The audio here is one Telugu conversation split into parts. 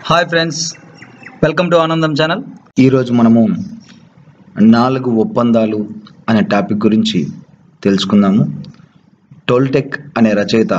hi friends welcome to Anandam channel ఈరోజు మనము నాలుగు ఒప్పందాలు అనే టాపిక్ గురించి తెలుసుకుందాము టోల్టెక్ అనే రచయిత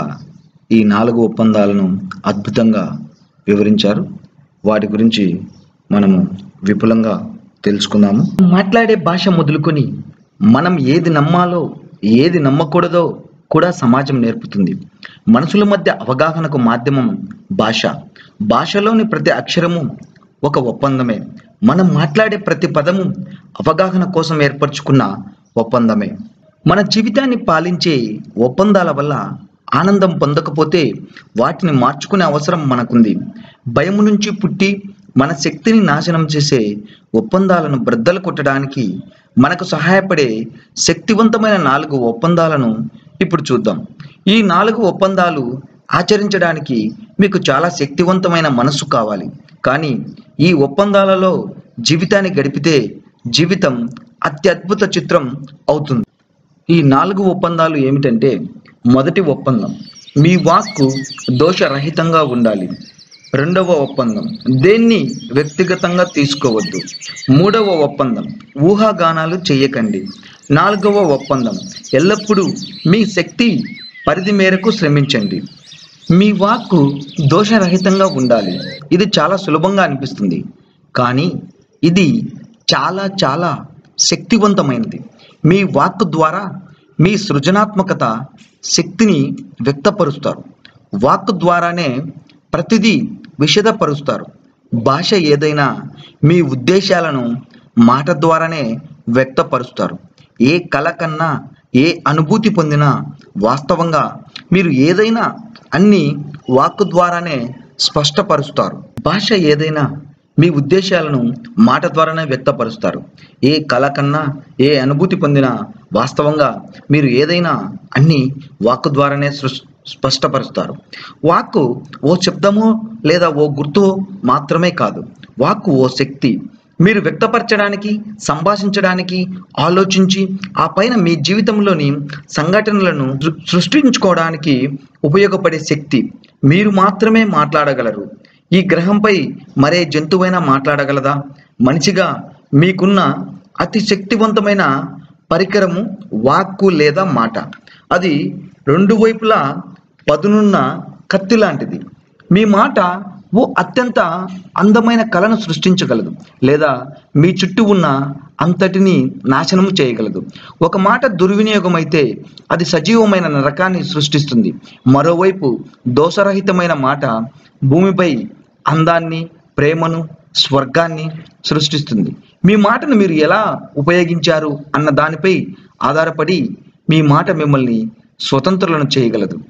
ఈ నాలుగు ఒప్పందాలను అద్భుతంగా వివరించారు వాటి గురించి మనము విపులంగా తెలుసుకుందాము మాట్లాడే భాష మొదలుకొని మనం ఏది నమ్మాలో ఏది నమ్మకూడదో కూడా సమాజం నేర్పుతుంది మనుషుల మధ్య అవగాహనకు మాధ్యమం భాష భాషలోని ప్రతి అక్షరము ఒక ఒప్పందమే మనం మాట్లాడే ప్రతి పదము అవగాహన కోసం ఏర్పరచుకున్న ఒప్పందమే మన జీవితాన్ని పాలించే ఒప్పందాల వల్ల ఆనందం పొందకపోతే వాటిని మార్చుకునే అవసరం మనకుంది భయం నుంచి పుట్టి మన శక్తిని నాశనం చేసే ఒప్పందాలను బ్రద్దలు కొట్టడానికి మనకు సహాయపడే శక్తివంతమైన నాలుగు ఒప్పందాలను ఇప్పుడు చూద్దాం ఈ నాలుగు ఒప్పందాలు ఆచరించడానికి మీకు చాలా శక్తివంతమైన మనస్సు కావాలి కానీ ఈ ఒప్పందాలలో జీవితాన్ని గడిపితే జీవితం అత్యద్భుత చిత్రం అవుతుంది ఈ నాలుగు ఒప్పందాలు ఏమిటంటే మొదటి ఒప్పందం మీ వాక్కు దోషరహితంగా ఉండాలి రెండవ ఒప్పందం దేన్ని వ్యక్తిగతంగా తీసుకోవద్దు మూడవ ఒప్పందం ఊహాగానాలు చేయకండి నాలుగవ ఒప్పందం ఎల్లప్పుడూ మీ శక్తి పరిధి మేరకు శ్రమించండి మీ వాక్కు దోషరహితంగా ఉండాలి ఇది చాలా సులభంగా అనిపిస్తుంది కానీ ఇది చాలా చాలా శక్తివంతమైనది మీ వాక్కు ద్వారా మీ సృజనాత్మకత శక్తిని వ్యక్తపరుస్తారు వాక్కు ద్వారానే ప్రతిదీ విషదపరుస్తారు భాష ఏదైనా మీ ఉద్దేశాలను మాట ద్వారానే వ్యక్తపరుస్తారు ఏ కళ కన్నా ఏ అనుభూతి పొందినా వాస్తవంగా మీరు ఏదైనా అన్ని వాక్కు ద్వారానే స్పష్టపరుస్తారు భాష ఏదైనా మీ ఉద్దేశాలను మాట ద్వారానే వ్యక్తపరుస్తారు ఏ కళ కన్నా ఏ అనుభూతి పొందినా వాస్తవంగా మీరు ఏదైనా అన్ని వాక్కు ద్వారానే సృష్ స్పష్టపరుస్తారు వాక్కు ఓ శబ్దమో లేదా ఓ గుర్తు మాత్రమే కాదు వాక్కు ఓ శక్తి మీరు వ్యక్తపరచడానికి సంభాషించడానికి ఆలోచించి ఆ పైన మీ జీవితంలోని సంఘటనలను సృ- సృష్టించుకోవడానికి ఉపయోగపడే శక్తి మీరు మాత్రమే మాట్లాడగలరు ఈ గ్రహంపై మరే జంతువైనా మాట్లాడగలదా మనిషిగా మీకున్న అతి శక్తివంతమైన పరికరము వాక్కు లేదా మాట అది రెండు వైపులా పదునున్న కత్తి లాంటిది మీ మాట ఓ అత్యంత అందమైన కళను సృష్టించగలదు లేదా మీ చుట్టూ ఉన్న అంతటిని నాశనం చేయగలదు ఒక మాట దుర్వినియోగం అయితే అది సజీవమైన నరకాన్ని సృష్టిస్తుంది మరోవైపు దోషరహితమైన మాట భూమిపై అందాన్ని ప్రేమను స్వర్గాన్ని సృష్టిస్తుంది మీ మాటను మీరు ఎలా ఉపయోగించారు అన్న దానిపై ఆధారపడి మీ మాట మిమ్మల్ని స్వతంత్రులను చేయగలదు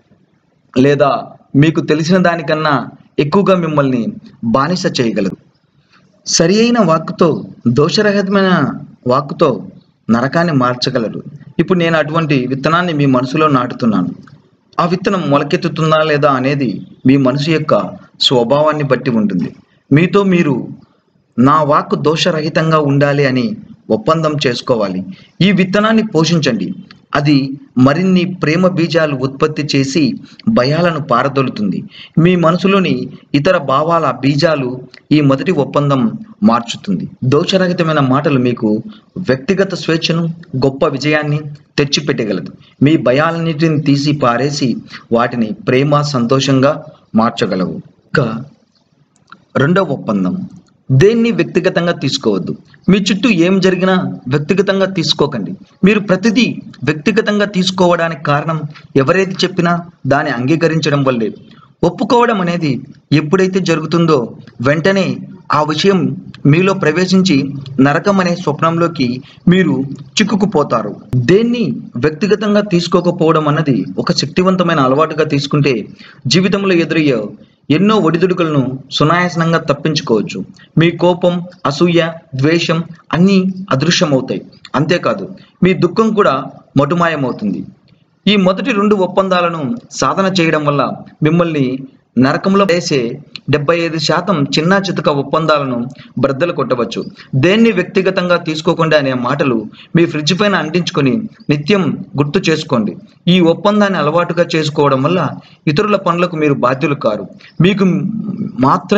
లేదా మీకు తెలిసిన దానికన్నా ఎక్కువగా మిమ్మల్ని బానిస చేయగలదు సరి అయిన వాక్కుతో దోషరహితమైన వాక్కుతో నరకాన్ని మార్చగలరు ఇప్పుడు నేను అటువంటి విత్తనాన్ని మీ మనసులో నాటుతున్నాను ఆ విత్తనం మొలకెత్తుతుందా లేదా అనేది మీ మనసు యొక్క స్వభావాన్ని బట్టి ఉంటుంది మీతో మీరు నా వాక్కు దోషరహితంగా ఉండాలి అని ఒప్పందం చేసుకోవాలి ఈ విత్తనాన్ని పోషించండి అది మరిన్ని ప్రేమ బీజాలు ఉత్పత్తి చేసి భయాలను పారదొలుతుంది మీ మనసులోని ఇతర భావాల బీజాలు ఈ మొదటి ఒప్పందం మార్చుతుంది దోషరహితమైన మాటలు మీకు వ్యక్తిగత స్వేచ్ఛను గొప్ప విజయాన్ని తెచ్చిపెట్టగలదు మీ భయాలన్నిటిని తీసి పారేసి వాటిని ప్రేమ సంతోషంగా మార్చగలవు ఇంకా రెండవ ఒప్పందం దేన్ని వ్యక్తిగతంగా తీసుకోవద్దు మీ చుట్టూ ఏం జరిగినా వ్యక్తిగతంగా తీసుకోకండి మీరు ప్రతిదీ వ్యక్తిగతంగా తీసుకోవడానికి కారణం ఎవరేది చెప్పినా దాన్ని అంగీకరించడం వల్లే ఒప్పుకోవడం అనేది ఎప్పుడైతే జరుగుతుందో వెంటనే ఆ విషయం మీలో ప్రవేశించి నరకం అనే స్వప్నంలోకి మీరు చిక్కుకుపోతారు దేన్ని వ్యక్తిగతంగా తీసుకోకపోవడం అన్నది ఒక శక్తివంతమైన అలవాటుగా తీసుకుంటే జీవితంలో ఎదురయ్యే ఎన్నో ఒడిదుడుకులను సునాయాసనంగా తప్పించుకోవచ్చు మీ కోపం అసూయ ద్వేషం అన్నీ అదృశ్యమవుతాయి అంతేకాదు మీ దుఃఖం కూడా మటుమాయమవుతుంది ఈ మొదటి రెండు ఒప్పందాలను సాధన చేయడం వల్ల మిమ్మల్ని నరకంలో వేసే డెబ్బై ఐదు శాతం చిన్న చితక ఒప్పందాలను బ్రద్దలు కొట్టవచ్చు దేన్ని వ్యక్తిగతంగా తీసుకోకుండా అనే మాటలు మీ ఫ్రిడ్జ్ పైన అంటించుకొని నిత్యం గుర్తు చేసుకోండి ఈ ఒప్పందాన్ని అలవాటుగా చేసుకోవడం వల్ల ఇతరుల పనులకు మీరు బాధ్యులు కారు మీకు మాత్రమే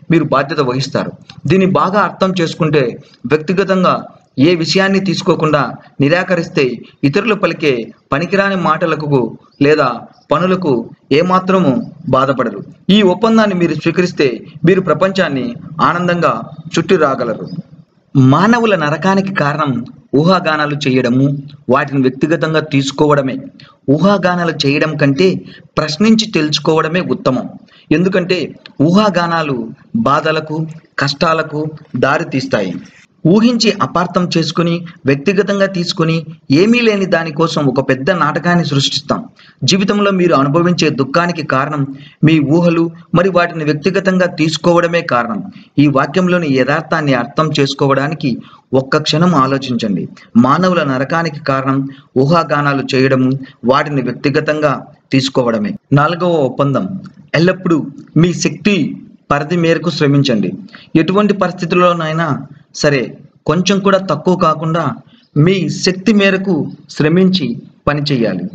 మీరు బాధ్యత వహిస్తారు దీన్ని బాగా అర్థం చేసుకుంటే వ్యక్తిగతంగా ఏ విషయాన్ని తీసుకోకుండా నిరాకరిస్తే ఇతరులు పలికే పనికిరాని మాటలకు లేదా పనులకు ఏమాత్రము బాధపడరు ఈ ఒప్పందాన్ని మీరు స్వీకరిస్తే మీరు ప్రపంచాన్ని ఆనందంగా చుట్టి రాగలరు మానవుల నరకానికి కారణం ఊహాగానాలు చేయడము వాటిని వ్యక్తిగతంగా తీసుకోవడమే ఊహాగానాలు చేయడం కంటే ప్రశ్నించి తెలుసుకోవడమే ఉత్తమం ఎందుకంటే ఊహాగానాలు బాధలకు కష్టాలకు దారి తీస్తాయి ఊహించి అపార్థం చేసుకుని వ్యక్తిగతంగా తీసుకుని ఏమీ లేని దానికోసం ఒక పెద్ద నాటకాన్ని సృష్టిస్తాం జీవితంలో మీరు అనుభవించే దుఃఖానికి కారణం మీ ఊహలు మరి వాటిని వ్యక్తిగతంగా తీసుకోవడమే కారణం ఈ వాక్యంలోని యథార్థాన్ని అర్థం చేసుకోవడానికి ఒక్క క్షణం ఆలోచించండి మానవుల నరకానికి కారణం ఊహాగానాలు చేయడము వాటిని వ్యక్తిగతంగా తీసుకోవడమే నాలుగవ ఒప్పందం ఎల్లప్పుడూ మీ శక్తి పరిధి మేరకు శ్రమించండి ఎటువంటి పరిస్థితుల్లోనైనా సరే కొంచెం కూడా తక్కువ కాకుండా మీ శక్తి మేరకు శ్రమించి పని చేయాలి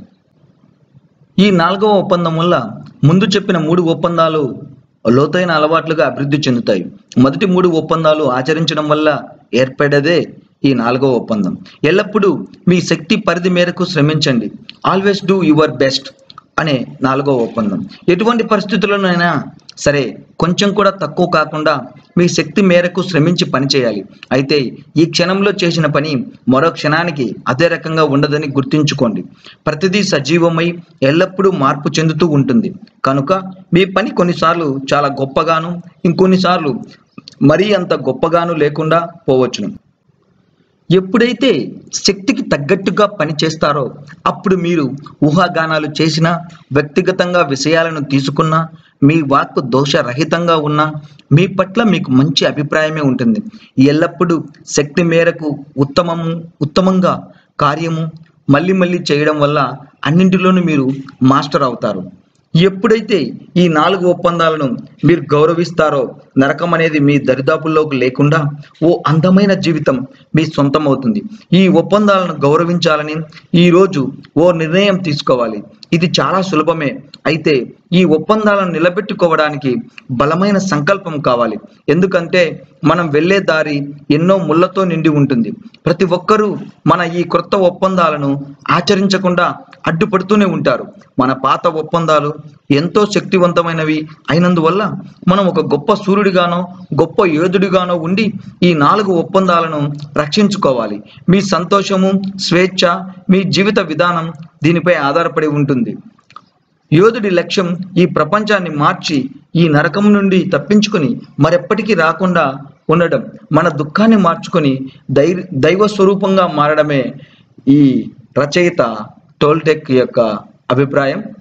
ఈ నాలుగవ ఒప్పందం వల్ల ముందు చెప్పిన మూడు ఒప్పందాలు లోతైన అలవాట్లుగా అభివృద్ధి చెందుతాయి మొదటి మూడు ఒప్పందాలు ఆచరించడం వల్ల ఏర్పడేదే ఈ నాలుగవ ఒప్పందం ఎల్లప్పుడూ మీ శక్తి పరిధి మేరకు శ్రమించండి ఆల్వేస్ డూ యువర్ బెస్ట్ అనే నాలుగో ఒప్పందం ఎటువంటి పరిస్థితుల్లోనైనా సరే కొంచెం కూడా తక్కువ కాకుండా మీ శక్తి మేరకు శ్రమించి పనిచేయాలి అయితే ఈ క్షణంలో చేసిన పని మరో క్షణానికి అదే రకంగా ఉండదని గుర్తుంచుకోండి ప్రతిదీ సజీవమై ఎల్లప్పుడూ మార్పు చెందుతూ ఉంటుంది కనుక మీ పని కొన్నిసార్లు చాలా గొప్పగాను ఇంకొన్నిసార్లు మరీ అంత గొప్పగాను లేకుండా పోవచ్చును ఎప్పుడైతే శక్తికి తగ్గట్టుగా పని చేస్తారో అప్పుడు మీరు ఊహాగానాలు చేసినా వ్యక్తిగతంగా విషయాలను తీసుకున్నా మీ వాక్కు దోషరహితంగా ఉన్నా మీ పట్ల మీకు మంచి అభిప్రాయమే ఉంటుంది ఎల్లప్పుడూ శక్తి మేరకు ఉత్తమము ఉత్తమంగా కార్యము మళ్ళీ మళ్ళీ చేయడం వల్ల అన్నింటిలోనూ మీరు మాస్టర్ అవుతారు ఎప్పుడైతే ఈ నాలుగు ఒప్పందాలను మీరు గౌరవిస్తారో నరకం అనేది మీ దరిదాపుల్లోకి లేకుండా ఓ అందమైన జీవితం మీ సొంతం అవుతుంది ఈ ఒప్పందాలను గౌరవించాలని ఈరోజు ఓ నిర్ణయం తీసుకోవాలి ఇది చాలా సులభమే అయితే ఈ ఒప్పందాలను నిలబెట్టుకోవడానికి బలమైన సంకల్పం కావాలి ఎందుకంటే మనం వెళ్ళే దారి ఎన్నో ముళ్ళతో నిండి ఉంటుంది ప్రతి ఒక్కరూ మన ఈ క్రొత్త ఒప్పందాలను ఆచరించకుండా అడ్డుపడుతూనే ఉంటారు మన పాత ఒప్పందాలు ఎంతో శక్తివంతమైనవి అయినందువల్ల మనం ఒక గొప్ప సూర్యుడిగానో గొప్ప యోధుడిగానో ఉండి ఈ నాలుగు ఒప్పందాలను రక్షించుకోవాలి మీ సంతోషము స్వేచ్ఛ మీ జీవిత విధానం దీనిపై ఆధారపడి ఉంటుంది యోధుడి లక్ష్యం ఈ ప్రపంచాన్ని మార్చి ఈ నరకం నుండి తప్పించుకొని మరెప్పటికీ రాకుండా ఉండడం మన దుఃఖాన్ని మార్చుకొని దైవ దైవ స్వరూపంగా మారడమే ఈ రచయిత టోల్టెక్ యొక్క అభిప్రాయం